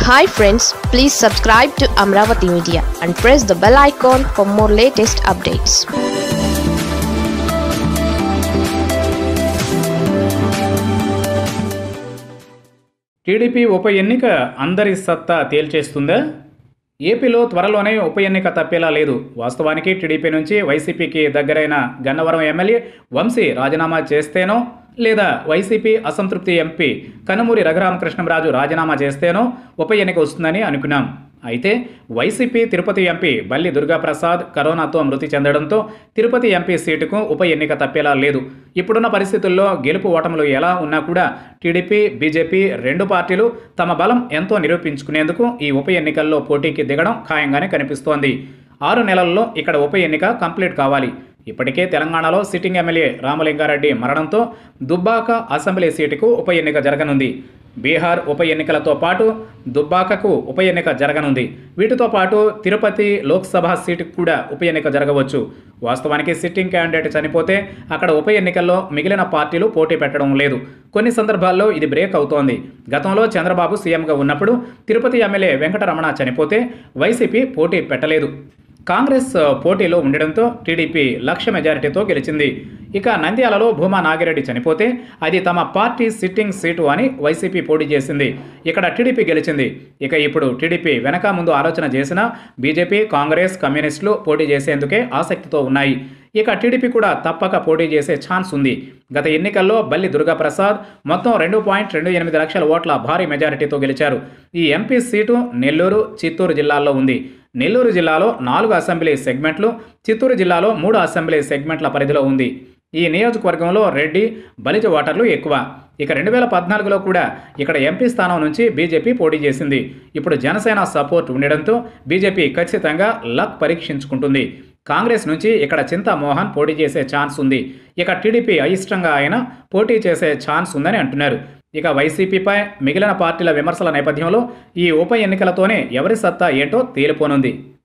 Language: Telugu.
hi friends please subscribe to Amaravati media and press the bell icon for more latest updates TDP ఉప ఎన్నిక అందరి సత్తా తేల్చేస్తుందా ఏపీలో త్వరలోనే ఉప ఎన్నిక తప్పేలా లేదు వాస్తవానికి టీడీపీ నుంచి వైసీపీకి దగ్గరైన గన్నవరం ఎమ్మెల్యే వంశీ రాజీనామా చేస్తేనో లేదా వైసీపీ అసంతృప్తి ఎంపీ కనుమూరి రఘురామకృష్ణంరాజు రాజీనామా చేస్తేనో ఉప ఎన్నిక వస్తుందని అనుకున్నాం అయితే వైసీపీ తిరుపతి ఎంపీ బల్లి దుర్గాప్రసాద్ కరోనాతో మృతి చెందడంతో తిరుపతి ఎంపీ సీటుకు ఉప ఎన్నిక తప్పేలా లేదు ఇప్పుడున్న పరిస్థితుల్లో గెలుపు ఓటములు ఎలా ఉన్నా కూడా టీడీపీ బీజేపీ రెండు పార్టీలు తమ బలం ఎంతో నిరూపించుకునేందుకు ఈ ఉప ఎన్నికల్లో పోటీకి దిగడం ఖాయంగానే కనిపిస్తోంది ఆరు నెలల్లో ఇక్కడ ఉప ఎన్నిక కంప్లీట్ కావాలి ఇప్పటికే తెలంగాణలో సిట్టింగ్ ఎమ్మెల్యే రామలింగారెడ్డి మరణంతో దుబ్బాక అసెంబ్లీ సీటుకు ఉప ఎన్నిక జరగనుంది బీహార్ ఉప ఎన్నికలతో పాటు దుబ్బాకకు ఉప ఎన్నిక జరగనుంది వీటితో పాటు తిరుపతి లోక్సభ సీటుకు కూడా ఉప ఎన్నిక జరగవచ్చు వాస్తవానికి సిట్టింగ్ క్యాండిడేట్ చనిపోతే అక్కడ ఉప ఎన్నికల్లో మిగిలిన పార్టీలు పోటీ పెట్టడం లేదు కొన్ని సందర్భాల్లో ఇది బ్రేక్ అవుతోంది గతంలో చంద్రబాబు సీఎంగా ఉన్నప్పుడు తిరుపతి ఎమ్మెల్యే వెంకటరమణ చనిపోతే వైసీపీ పోటీ పెట్టలేదు కాంగ్రెస్ పోటీలో ఉండడంతో టీడీపీ లక్ష మెజారిటీతో గెలిచింది ఇక నంద్యాలలో భూమా నాగిరెడ్డి చనిపోతే అది తమ పార్టీ సిట్టింగ్ సీటు అని వైసీపీ పోటీ చేసింది ఇక్కడ టీడీపీ గెలిచింది ఇక ఇప్పుడు టీడీపీ వెనక ముందు ఆలోచన చేసిన బీజేపీ కాంగ్రెస్ కమ్యూనిస్టులు పోటీ చేసేందుకే ఆసక్తితో ఉన్నాయి ఇక టీడీపీ కూడా తప్పక పోటీ చేసే ఛాన్స్ ఉంది గత ఎన్నికల్లో బల్లి దుర్గాప్రసాద్ మొత్తం రెండు పాయింట్ రెండు ఎనిమిది లక్షల ఓట్ల భారీ మెజారిటీతో గెలిచారు ఈ ఎంపీ సీటు నెల్లూరు చిత్తూరు జిల్లాల్లో ఉంది నెల్లూరు జిల్లాలో నాలుగు అసెంబ్లీ సెగ్మెంట్లు చిత్తూరు జిల్లాలో మూడు అసెంబ్లీ సెగ్మెంట్ల పరిధిలో ఉంది ఈ నియోజకవర్గంలో రెడ్డి బలిజ ఓటర్లు ఎక్కువ ఇక రెండు వేల పద్నాలుగులో కూడా ఇక్కడ ఎంపీ స్థానం నుంచి బీజేపీ పోటీ చేసింది ఇప్పుడు జనసేన సపోర్ట్ ఉండడంతో బీజేపీ ఖచ్చితంగా లక్ పరీక్షించుకుంటుంది కాంగ్రెస్ నుంచి ఇక్కడ చింతా మోహన్ పోటీ చేసే ఛాన్స్ ఉంది ఇక టీడీపీ అయిష్టంగా ఆయన పోటీ చేసే ఛాన్స్ ఉందని అంటున్నారు ఇక వైసీపీపై మిగిలిన పార్టీల విమర్శల నేపథ్యంలో ఈ ఉప ఎన్నికలతోనే ఎవరి సత్తా ఏంటో తేలిపోనుంది